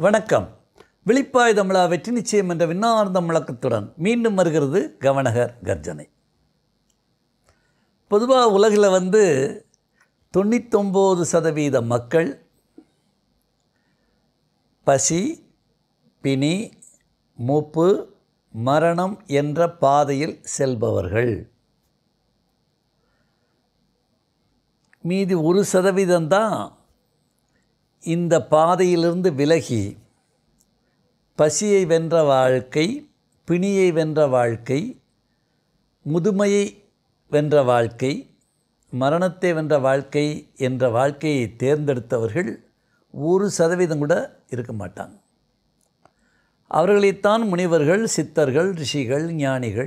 வணக்கம் விழிப்பாய் தமிழா வெற்றி நிச்சயம் என்ற விண்ணார்ந்த முழக்கத்துடன் மீண்டும் வருகிறது கவனகர் கர்ஜனை பொதுவாக உலகில் வந்து தொண்ணூத்தொம்பது சதவீத மக்கள் பசி பிணி மூப்பு மரணம் என்ற பாதையில் செல்பவர்கள் மீதி ஒரு சதவீதம்தான் இந்த பாதையிலிருந்து விலகி பசியை வென்ற வாழ்க்கை பிணியை வென்ற வாழ்க்கை முதுமையை வென்ற வாழ்க்கை மரணத்தை வென்ற வாழ்க்கை என்ற வாழ்க்கையை தேர்ந்தெடுத்தவர்கள் ஒரு சதவீதம் கூட இருக்க மாட்டாங்க அவர்களைத்தான் முனிவர்கள் சித்தர்கள் ரிஷிகள் ஞானிகள்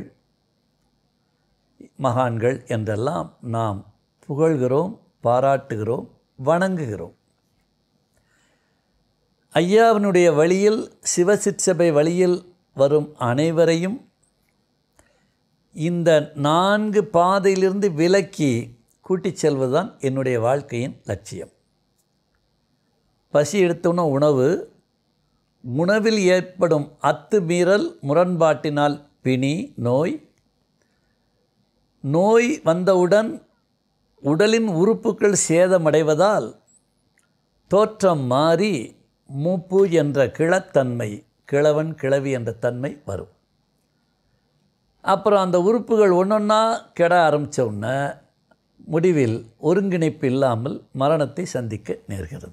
மகான்கள் என்றெல்லாம் நாம் புகழ்கிறோம் பாராட்டுகிறோம் வணங்குகிறோம் ஐயாவினுடைய வழியில் சிவசிற்சபை வழியில் வரும் அனைவரையும் இந்த நான்கு பாதையிலிருந்து விலக்கி கூட்டிச் செல்வதுதான் என்னுடைய வாழ்க்கையின் லட்சியம் பசி எடுத்தோன்னா உணவு உணவில் ஏற்படும் அத்துமீறல் முரண்பாட்டினால் பிணி நோய் நோய் வந்தவுடன் உடலின் உறுப்புகள் சேதமடைவதால் தோற்றம் மாறி மூப்பு என்ற கிழத்தன்மை கிழவன் கிழவி என்ற தன்மை வரும் அப்புறம் அந்த உறுப்புகள் ஒன்றொன்னா கெட ஆரம்பித்த உடனே முடிவில் ஒருங்கிணைப்பு இல்லாமல் மரணத்தை சந்திக்க நேர்கிறது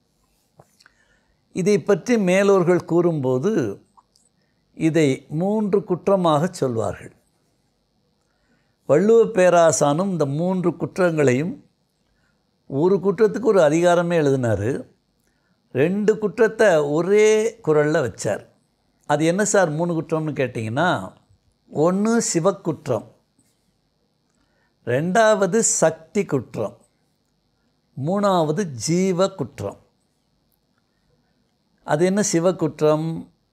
இதை பற்றி மேலோர்கள் கூறும்போது இதை மூன்று குற்றமாக சொல்வார்கள் வள்ளுவ பேராசானும் இந்த மூன்று குற்றங்களையும் ஒரு குற்றத்துக்கு ஒரு அதிகாரமே எழுதினார் ரெண்டு குற்றத்தை ஒரே குரலில் வச்சார் அது என்ன சார் மூணு குற்றம்னு கேட்டிங்கன்னா ஒன்று சிவக்குற்றம் ரெண்டாவது சக்தி குற்றம் மூணாவது ஜீவ குற்றம் அது என்ன சிவக்குற்றம்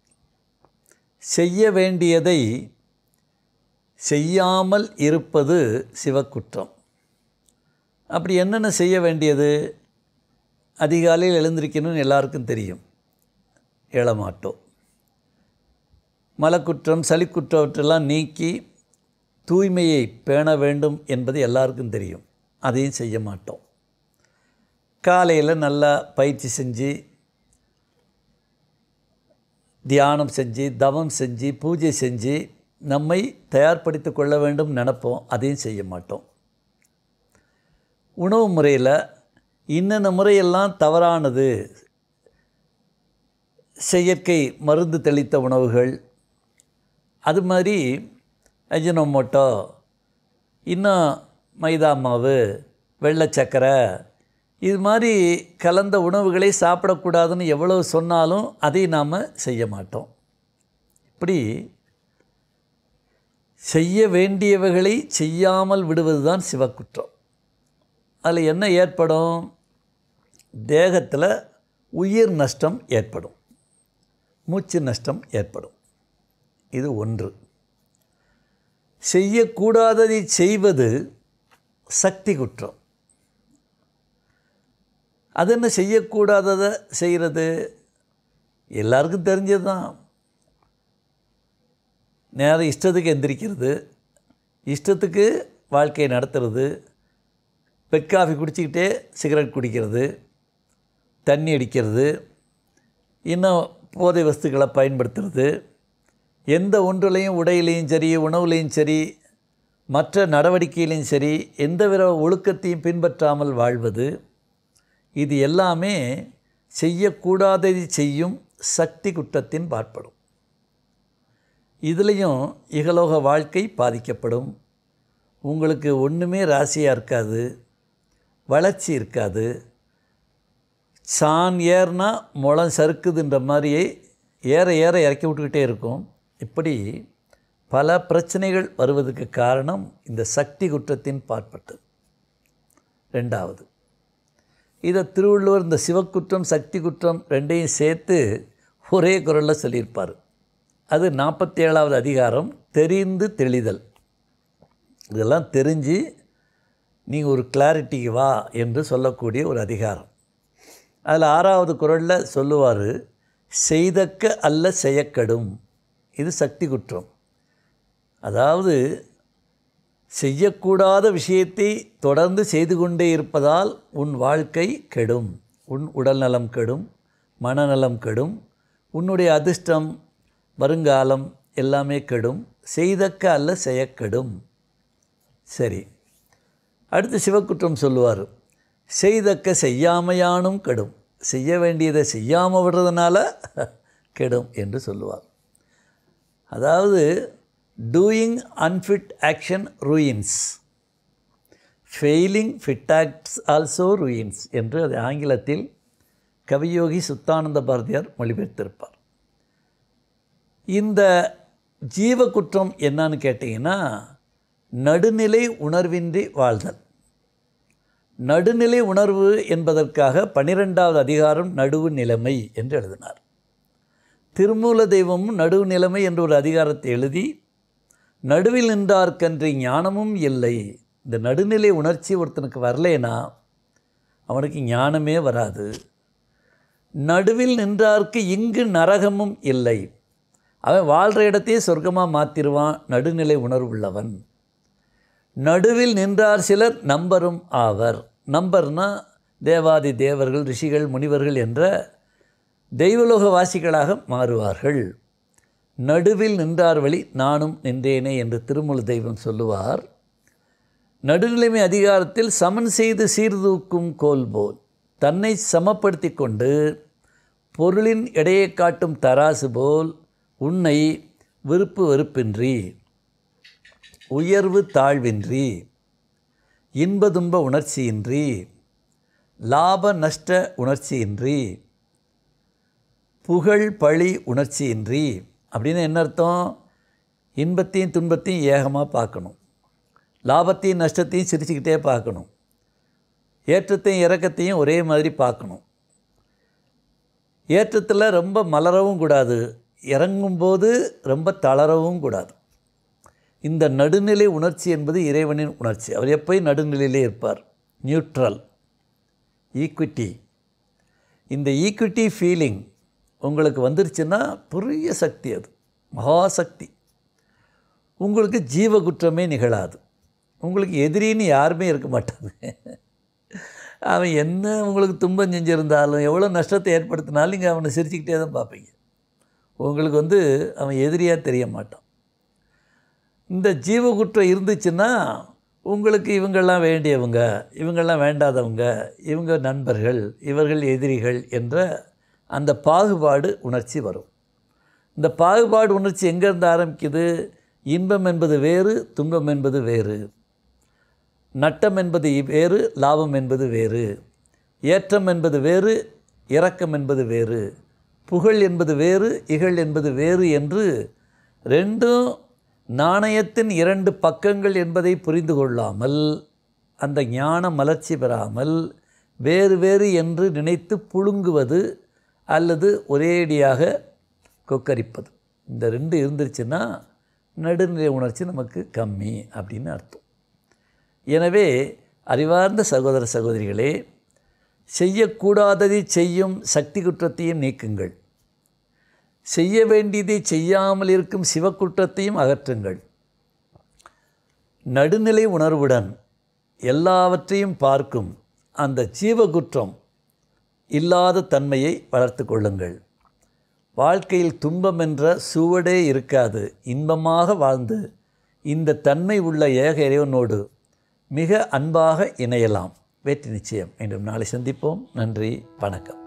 செய்ய வேண்டியதை செய்யாமல் இருப்பது சிவக்குற்றம் அப்படி என்னென்ன செய்ய வேண்டியது அதிகாலையில் எழுந்திருக்கணும்னு எல்லாருக்கும் தெரியும் எழமாட்டோம் மலக்குற்றம் சளிக்குற்றவற்றெல்லாம் நீக்கி தூய்மையை பேண வேண்டும் என்பது எல்லாருக்கும் தெரியும் அதையும் செய்ய மாட்டோம் காலையில் நல்லா பயிற்சி செஞ்சு தியானம் செஞ்சு தவம் செஞ்சு பூஜை செஞ்சு நம்மை தயார்படுத்தி கொள்ள வேண்டும் நினப்போம் அதையும் செய்ய மாட்டோம் உணவு முறையில் இன்னென்ன முறையெல்லாம் தவறானது செயற்கை மருந்து தெளித்த உணவுகள் அது மாதிரி அஜினோமோட்டோ இன்னும் மைதா மாவு வெள்ளை சக்கரை இது மாதிரி கலந்த உணவுகளை சாப்பிடக்கூடாதுன்னு எவ்வளவு சொன்னாலும் அதை நாம் செய்ய மாட்டோம் இப்படி செய்ய வேண்டியவைகளை செய்யாமல் விடுவது தான் சிவக்குற்றம் அதில் என்ன ஏற்படும் தேகத்தில் உயிர் நஷ்டம் ஏற்படும் மூச்சு நஷ்டம் ஏற்படும் இது ஒன்று செய்யக்கூடாததை செய்வது சக்தி குற்றம் அது என்ன செய்யக்கூடாததை செய்கிறது எல்லாருக்கும் தெரிஞ்சது தான் நேரம் இஷ்டத்துக்கு எந்திரிக்கிறது இஷ்டத்துக்கு வாழ்க்கையை நடத்துறது பெட் காஃபி குடிச்சிக்கிட்டே சிகரெட் குடிக்கிறது தண்ணி அடிக்கிறது இன்னும் போதை வஸ்துக்களை பயன்படுத்துறது எந்த ஒன்றுலையும் உடையிலையும் சரி உணவுலையும் சரி மற்ற நடவடிக்கையிலையும் சரி எந்தவித ஒழுக்கத்தையும் பின்பற்றாமல் வாழ்வது இது எல்லாமே செய்யக்கூடாததை செய்யும் சக்தி குற்றத்தின் பாற்படும் இதுலேயும் இகலோக வாழ்க்கை பாதிக்கப்படும் உங்களுக்கு ஒன்றுமே ராசியாக இருக்காது வளர்ச்சி இருக்காது சான் ஏறுனா முளம் சறுக்குதுன்ற மாதிரியே ஏற ஏற இறக்கி விட்டுக்கிட்டே இருக்கும் இப்படி பல பிரச்சனைகள் வருவதற்கு காரணம் இந்த சக்தி குற்றத்தின் பாற்பட்டது ரெண்டாவது இதை திருவள்ளுவர் இந்த சிவக்குற்றம் சக்தி குற்றம் ரெண்டையும் சேர்த்து ஒரே குரலில் சொல்லியிருப்பார் அது நாற்பத்தி ஏழாவது அதிகாரம் தெரிந்து தெளிதல் இதெல்லாம் தெரிஞ்சு நீங்கள் ஒரு கிளாரிட்டிக்கு வா என்று சொல்லக்கூடிய ஒரு அதிகாரம் அதில் ஆறாவது குரலில் சொல்லுவார் செய்தக்க அல்ல செய்யக்கடும் இது சக்தி குற்றம் அதாவது செய்யக்கூடாத விஷயத்தை தொடர்ந்து செய்து கொண்டே இருப்பதால் உன் வாழ்க்கை கெடும் உன் உடல்நலம் கெடும் மனநலம் கெடும் உன்னுடைய அதிர்ஷ்டம் வருங்காலம் எல்லாமே கெடும் செய்தக்க அல்ல செய்யக்கெடும் சரி அடுத்து சிவக்குற்றம் சொல்லுவார் செய்தக்க செய்யாமையானும் கெடும் செய்ய வேண்டியதை செய்யாமல் விடுறதுனால கெடும் என்று சொல்லுவார் அதாவது doing unfit action ruins failing fit acts also ruins என்று அது ஆங்கிலத்தில் கவியோகி சுத்தானந்த பாரதியார் மொழிபெயர்த்திருப்பார் இந்த ஜீவ குற்றம் என்னன்னு கேட்டிங்கன்னா நடுநிலை உணர்வின்றி வாழ்தல் நடுநிலை உணர்வு என்பதற்காக பன்னிரெண்டாவது அதிகாரம் நடுவு நிலைமை என்று எழுதினார் திருமூல தெய்வமும் நடுவு நிலைமை என்ற ஒரு அதிகாரத்தை எழுதி நடுவில் நின்றார்க்கன்றி ஞானமும் இல்லை இந்த நடுநிலை உணர்ச்சி ஒருத்தனுக்கு வரலேனா அவனுக்கு ஞானமே வராது நடுவில் நின்றார்க்கு இங்கு நரகமும் இல்லை அவன் வாழ்கிற இடத்தையே சொர்க்கமாக மாற்றிடுவான் நடுநிலை உணர்வுள்ளவன் நடுவில் நின்றார் சிலர் நம்பரும் ஆவர் நம்பர்னா தேவாதி தேவர்கள் ரிஷிகள் முனிவர்கள் என்ற தெய்வலோக வாசிகளாக மாறுவார்கள் நடுவில் நின்றார் வழி நானும் நின்றேனே என்று திருமூல தெய்வம் சொல்லுவார் நடுநிலைமை அதிகாரத்தில் சமன் செய்து சீர்தூக்கும் கோல் போல் தன்னை சமப்படுத்தி கொண்டு பொருளின் எடையை காட்டும் தராசு போல் உன்னை விருப்பு வெறுப்பின்றி உயர்வு தாழ்வின்றி இன்ப துன்ப உணர்ச்சியின்றி லாப நஷ்ட உணர்ச்சியின்றி புகழ் பழி உணர்ச்சியின்றி அப்படின்னு என்ன அர்த்தம் இன்பத்தையும் துன்பத்தையும் ஏகமாக பார்க்கணும் லாபத்தையும் நஷ்டத்தையும் சிரிச்சுக்கிட்டே பார்க்கணும் ஏற்றத்தையும் இறக்கத்தையும் ஒரே மாதிரி பார்க்கணும் ஏற்றத்தில் ரொம்ப மலரவும் கூடாது இறங்கும்போது ரொம்ப தளரவும் கூடாது இந்த நடுநிலை உணர்ச்சி என்பது இறைவனின் உணர்ச்சி அவர் எப்போயும் நடுநிலையிலே இருப்பார் நியூட்ரல் ஈக்விட்டி இந்த ஈக்விட்டி ஃபீலிங் உங்களுக்கு வந்துருச்சுன்னா பெரிய சக்தி அது மகாசக்தி உங்களுக்கு ஜீவ குற்றமே நிகழாது உங்களுக்கு எதிரின்னு யாருமே இருக்க மாட்டாங்க அவன் என்ன உங்களுக்கு துன்பம் செஞ்சுருந்தாலும் எவ்வளோ நஷ்டத்தை ஏற்படுத்தினாலும் நீங்கள் அவனை சிரிச்சுக்கிட்டே தான் பார்ப்பீங்க உங்களுக்கு வந்து அவன் எதிரியாக தெரிய மாட்டான் இந்த ஜீவ குற்றம் இருந்துச்சுன்னா உங்களுக்கு இவங்கெல்லாம் வேண்டியவங்க இவங்கெல்லாம் வேண்டாதவங்க இவங்க நண்பர்கள் இவர்கள் எதிரிகள் என்ற அந்த பாகுபாடு உணர்ச்சி வரும் இந்த பாகுபாடு உணர்ச்சி எங்கேருந்து ஆரம்பிக்குது இன்பம் என்பது வேறு துன்பம் என்பது வேறு நட்டம் என்பது வேறு லாபம் என்பது வேறு ஏற்றம் என்பது வேறு இரக்கம் என்பது வேறு புகழ் என்பது வேறு இகழ் என்பது வேறு என்று ரெண்டும் நாணயத்தின் இரண்டு பக்கங்கள் என்பதை புரிந்து கொள்ளாமல் அந்த ஞான மலர்ச்சி பெறாமல் வேறு வேறு என்று நினைத்து புழுங்குவது அல்லது ஒரேடியாக கொக்கரிப்பது இந்த ரெண்டு இருந்துருச்சுன்னா நடுநிலை உணர்ச்சி நமக்கு கம்மி அப்படின்னு அர்த்தம் எனவே அறிவார்ந்த சகோதர சகோதரிகளே செய்யக்கூடாததை செய்யும் சக்தி குற்றத்தையும் நீக்குங்கள் செய்ய வேண்டியதை செய்யாமல் இருக்கும் சிவக்குற்றத்தையும் அகற்றுங்கள் நடுநிலை உணர்வுடன் எல்லாவற்றையும் பார்க்கும் அந்த ஜீவகுற்றம் இல்லாத தன்மையை வளர்த்து கொள்ளுங்கள் வாழ்க்கையில் துன்பம் என்ற சுவடே இருக்காது இன்பமாக வாழ்ந்து இந்த தன்மை உள்ள ஏக இறைவனோடு மிக அன்பாக இணையலாம் வெற்றி நிச்சயம் மீண்டும் நாளை சந்திப்போம் நன்றி வணக்கம்